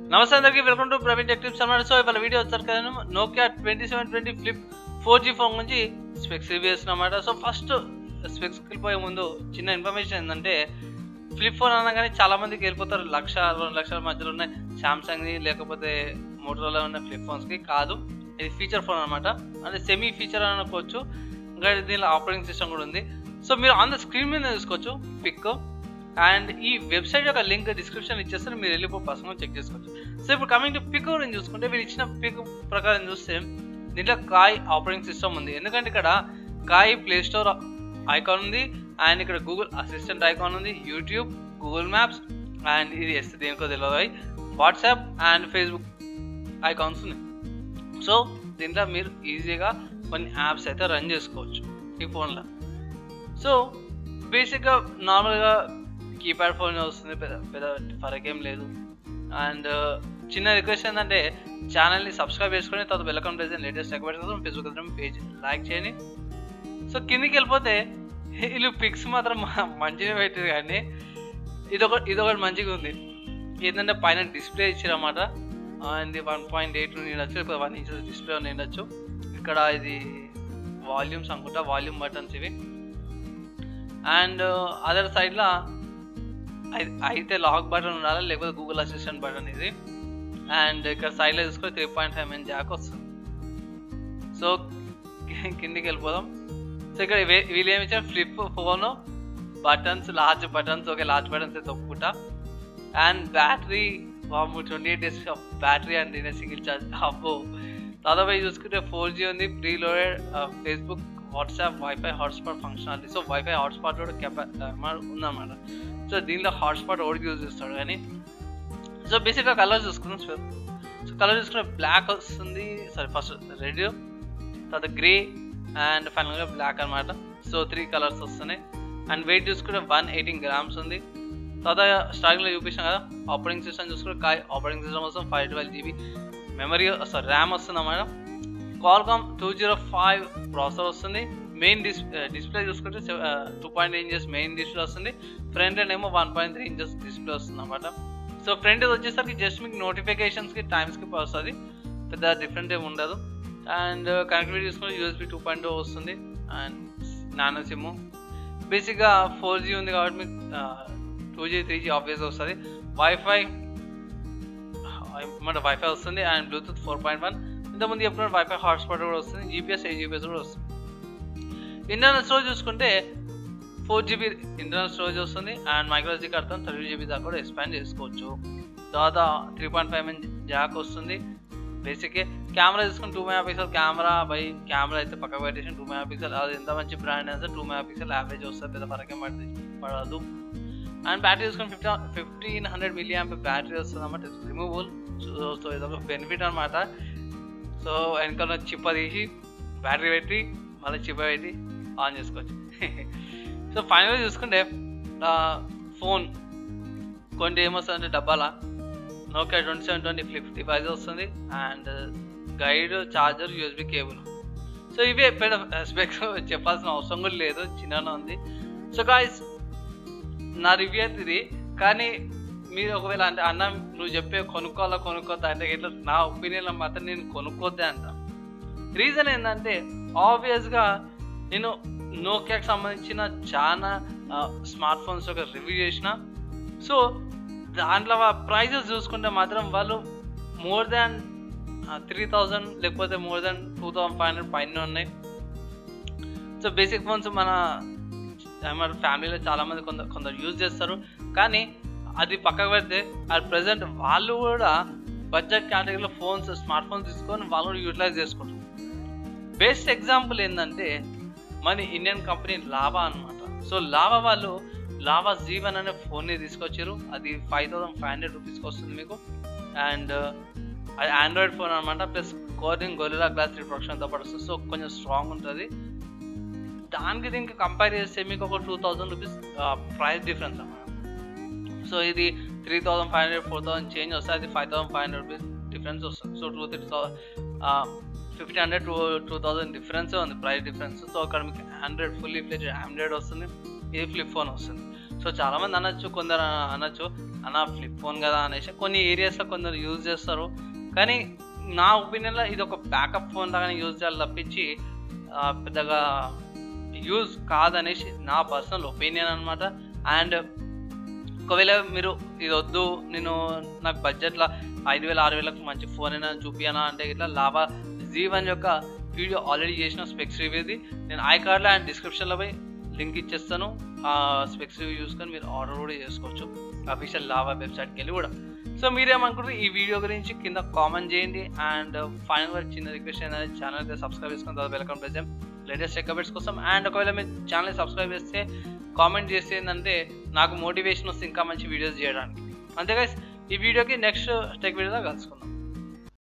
నమస్తే అందరికీ welcome to Praveen tech tips అన్నమాట సో ఇవాళ వీడియో వచ్చారు కదా Nokia twenty seven twenty flip four G phone గురించి స్పెక్స్ రివ్యూ అన్నమాట సో ఫస్ట్ స్పెక్స్కి వెళ్ళిపోయే ముందు చిన్న ఇన్ఫర్మేషన్ ఏంటంటే ఫ్లిప్ ఫోన్ అనగానే చాలా మందికి వెళ్ళిపోతారు లక్ష రెండు లక్షల మధ్యలో ఉన్నాయి సామ్సంగ్ని లేకపోతే మోటరోలా ఉన్న ఫ్లిప్ ఫోన్స్కి కాదు ఇది ఫీచర్ ఫోన్ అనమాట అంటే సెమీ ఫీచర్ అని అనుకోవచ్చు ఇంకా దీనిలో ఆపరేటింగ్ సిస్టమ్ కూడా ఉంది సో మీరు ఆన్ ద స్క్రీన్ మీద చూసుకోవచ్చు పిక్ అండ్ ఈ వెబ్సైట్ యొక్క లింక్ డిస్క్రిప్షన్ ఇచ్చేస్తే మీరు వెళ్ళిపో పర్సనల్ చెక్ చేసుకోవచ్చు సో ఇప్పుడు కమింగ్ టు పిక్ గురించి చూసుకుంటే మీరు ఇచ్చిన పిక్ ప్రకారం చూస్తే దీంట్లో కాయ్ ఆపరేటింగ్ సిస్టమ్ ఉంది ఎందుకంటే ఇక్కడ కాయ్ ప్లే స్టోర్ ఐకాన్ ఉంది అండ్ ఇక్కడ గూగుల్ అసిస్టెంట్ ఐకాన్ ఉంది యూట్యూబ్ గూగుల్ మ్యాప్స్ అండ్ ఇది ఎస్ దేనికో తెలియదు వాట్సాప్ అండ్ ఫేస్బుక్ ఐకాన్స్ ఉన్నాయి సో దీంట్లో మీరు ఈజీగా కొన్ని యాప్స్ అయితే రన్ చేసుకోవచ్చు ఈ ఫోన్లో సో బేసిక్గా నార్మల్గా కీప్యాడ్ ఫోన్ వస్తుంది పెద్ద పెద్ద ఫరక్ ఏం లేదు అండ్ చిన్న రిక్వెస్ట్ ఏంటంటే ఛానల్ని సబ్స్క్రైబ్ చేసుకొని తర్వాత వెల్కమ్ ప్లేస్ లేటెస్ట్ ఎక్బెట్ కోసం ఫేస్బుక్ వెళ్తాం పేజ్ లైక్ చేయండి సో కిందికి వెళ్ళిపోతే వీళ్ళు పిక్స్ మాత్రం మ- మంచిగా పెట్టారు కానీ ఇదొక ఇదొకటి మంచిగా ఉంది ఏంటంటే పైన డిస్ప్లే ఇచ్చారన్నమాట ఇది వన్ పాయింట్ ఎయిట్ ఉండొచ్చు ఇప్పుడు వన్ ఇంచెస్ డిస్ప్లే ఉండొచ్చు ఇక్కడ ఇది వాల్యూమ్స్ అనుకుంటా వాల్యూమ్ బటన్స్ ఇవి అండ్ అదర్ సైడ్లో అయితే లాక్ బటన్ ఉండాలి లేకపోతే గూగుల్ అసిస్టెంట్ బటన్ ఇది అండ్ ఇక్కడ సైడ్లో చూసుకొని three point five mm jack వస్తుంది సో కిందికి వెళ్ళిపోదాం సో ఇక్కడ వే- వీళ్ళు ఏమి ఇచ్చారు flip phone buttons large buttons okay large buttons తొక్కుకుంటా అండ్ బ్యాటరీ వాము twenty eight days battery and నేను సింగిల్ ఛార్జ్ అబ్బో దాదాపు చూసుకుంటే ఫోర్ జీ ఉంది preloaded Facebook WhatsApp wifi hotspot functionality so wifi hotspot కూడా కెపా ఉందన్నమాట సో దీనిలో హాట్స్పాట్ ఓడికి యూజ్ చేస్తాడు కానీ సో బేసిక్గా కలర్ చూసుకున్నాం సార్ సో కలర్ చూసుకుంటే బ్లాక్ వస్తుంది సారీ ఫస్ట్ రెడ్ తర్వాత గ్రే అండ్ ఫైనల్గా బ్లాక్ అనమాట సో త్రీ కలర్స్ వస్తున్నాయి అండ్ వెయిట్ చూసుకుంటే వన్ ఎయిటీన్ గ్రామ్స్ ఉంది తర్వాత స్టార్టింగ్లో చూపించాం కదా ఆపరేటింగ్ సిస్టమ్ చూసుకుంటే కాయ్ ఆపరేటింగ్ సిస్టమ్ వస్తుంది five twelve GB memory sorry RAM వస్తుంది అన్నమాట Qualcomm two zero five processor వస్తుంది మెయిన్ డిస్ డిస్ప్లే చూసుకుంటే two point inches main display వస్తుంది ఫ్రంట్ అండ్ ఏమో one point three inches display వస్తుంది అనమాట సో ఫ్రంట్ వచ్చేసరికి జస్ట్ మీకు నోటిఫికేషన్స్కి టైం స్కిప్ వస్తుంది పెద్ద డిఫరెంట్ ఏమి ఉండదు అండ్ కనెక్టివిటీ చూసుకుంటే యూఎస్బి టూ పాయింట్ వస్తుంది అండ్ నానో సిమ్ బేసిక్గా ఫోర్ జీ ఉంది కాబట్టి మీకు two G three G obvious వస్తుంది వైఫై మన వైఫై వస్తుంది and bluetooth four point one ఇంతకుముందు చెప్పిన వైఫై హాట్స్పాట్ కూడా వస్తుంది జీపీఎస్ ఎయిట్ జీపీఎస్ కూడా వస్తుంది ఇంటర్నల్ స్టోరేజ్ చూసుకుంటే ఫోర్ జీబీ ఇంటర్నల్ స్టోరేజ్ వస్తుంది అండ్ మైక్రోజీ కార్డ్తో థర్టీ జీబీ దాకా కూడా ఎక్స్పాండ్ చేసుకోవచ్చు తర్వాత three point five mm jack వస్తుంది బేసిక్ కెమెరా తీసుకుని two megapixel camera by camera అయితే పక్క పెట్టేసి టూ మెగా పిక్సెల్ అది ఎంత మంచి బ్రాండ్ అయితే టూ మెగా పిక్సెల్ యావరేజ్ వస్తుంది పెద్ద ఫరకేం పడుతుంది పడదు అండ్ బ్యాటరీ తీసుకుని fifty fifteen hundred milli amp battery వస్తుంది అన్నమాట రిమూవబుల్ సో ఇదొక బెనిఫిట్ అనమాట సో వెనకాల చిప్ప తీసి బ్యాటరీ పెట్టి మళ్ళీ చిప్ప పెట్టి ఆన్ చేసుకోవచ్చు సో ఫైనల్గా చూసుకుంటే ఫోన్ కొన్ని ఏమొస్తుందంటే డబ్బాల Nokia twenty seven twenty flip device వస్తుంది and guide charger USB cable so ఇవే పెద్ద స్పెక్స్ చెప్పాల్సిన అవసరం కూడా లేదు చిన్నగా ఉంది సో గాయస్ నా రివ్యూ అయితే ఇది కానీ మీరు ఒకవేళ అంటే అన్న నువ్వు చెప్పే కొనుక్కోవాలా కొనుక్కోద్దా అంటే ఇట్లా నా ఒపీనియన్లో మాత్రం నేను కొనుక్కోద్దే అంట రీజన్ ఏంటంటే ఆబ్వియస్గా నేను నోకియాకి సంబంధించిన చాలా స్మార్ట్ ఫోన్స్ ఒక రివ్యూ చేసిన సో దాంట్లో ప్రైజెస్ చూసుకుంటే మాత్రం వాళ్ళు మోర్ దాన్ త్రీ థౌజండ్ లేకపోతే more than two thousand five hundred పైన ఉన్నాయి సో బేసిక్ ఫోన్స్ మన మన ఫ్యామిలీలో చాలామంది కొందరు కొందరు యూజ్ చేస్తారు కానీ అది పక్కకు పెడితే అది ప్రజెంట్ వాళ్ళు కూడా బడ్జెట్ కేటగిరీలో ఫోన్స్ స్మార్ట్ ఫోన్స్ తీసుకొని వాళ్ళు కూడా యూటిలైజ్ చేసుకుంటారు బెస్ట్ ఎగ్జాంపుల్ ఏంటంటే మన ఇండియన్ కంపెనీ లావా అనమాట సో లావా వాళ్ళు లావా జీవన్ అనే ఫోన్ని తీసుకొచ్చారు అది ఫైవ్ థౌసండ్ ఫైవ్ హండ్రెడ్ రూపీస్కి వస్తుంది మీకు అండ్ అది ఆండ్రాయిడ్ ఫోన్ అనమాట ప్లస్ కోరింగ్ గొరిలా గ్లాస్ రిప్రొడక్షన్తో పాటు వస్తుంది సో కొంచెం స్ట్రాంగ్ ఉంటుంది దానికి దీనికి కంపేర్ చేస్తే మీకు ఒక two thousand rupees price difference అన్నమాట సో ఇది three thousand five hundred four thousand change వస్తుంది అది five thousand five hundred rupees difference వస్తుంది so two three fifteen hundred two two thousand డిఫరెన్సే ఉంది ప్రైస్ డిఫరెన్స్ సో అక్కడ మీకు హండ్రెడ్ ఫుల్లీ ఫ్లెజ్ హండ్రెడ్ వస్తుంది ఇది ఫ్లిప్ ఫోన్ వస్తుంది సో సో చాలామంది అనొచ్చు కొందరు అనొచ్చు అన్న ఫ్లిప్ ఫోన్ కదా అనేసి కొన్ని ఏరియాస్లో కొందరు యూజ్ చేస్తారు కానీ నా ఒపీనియన్లో ఇది ఒక బ్యాకప్ ఫోన్ లాగానే యూజ్ చేయాలి తప్పించి ఆ, పెద్దగా యూజ్ కాదనేసి నా పర్సనల్ ఒపీనియన్ అనమాట అండ్ ఒకవేళ మీరు ఇది వద్దు నేను నాకు బడ్జెట్లో ఐదు వేల ఆరు వేలకు మంచి ఫోన్ అయినా చూపియనా అంటే ఇట్లా లాభా జీ వన్ యొక్క వీడియో ఆల్రెడీ చేసిన స్పెక్స్ రివ్యూది నేను ఐ కార్డ్లో అండ్ డిస్క్రిప్షన్లో పోయి లింక్ ఇచ్చేస్తాను ఆ స్పెక్స్ రివ్యూ చూసుకొని మీరు ఆర్డర్ కూడా చేసుకోవచ్చు అఫీషియల్ లావా వెబ్సైట్కి వెళ్ళి కూడా సో మీరేమనుకుంటారు ఈ వీడియో గురించి కింద కామెంట్ చేయండి అండ్ ఫైనల్ వరకు చిన్న రిక్వెస్ట్ ఏంటంటే ఛానల్కి సబ్స్క్రైబ్ చేసుకుని తర్వాత వెల్కమ్ ప్రెజెంట్ లేటెస్ట్ అప్డేట్స్ కోసం అండ్ ఒకవేళ మీరు ఛానల్ సబ్స్క్రైబ్ చేస్తే కామెంట్ చేస్తే ఏంటంటే నాకు మోటివేషన్ వస్తే ఇంకా మంచి వీడియోస్ చేయడానికి అంతే గైస్ ఈ వీడియోకి నెక్స్ట్ టెక్ వీడియోలో కలుసుకుందాం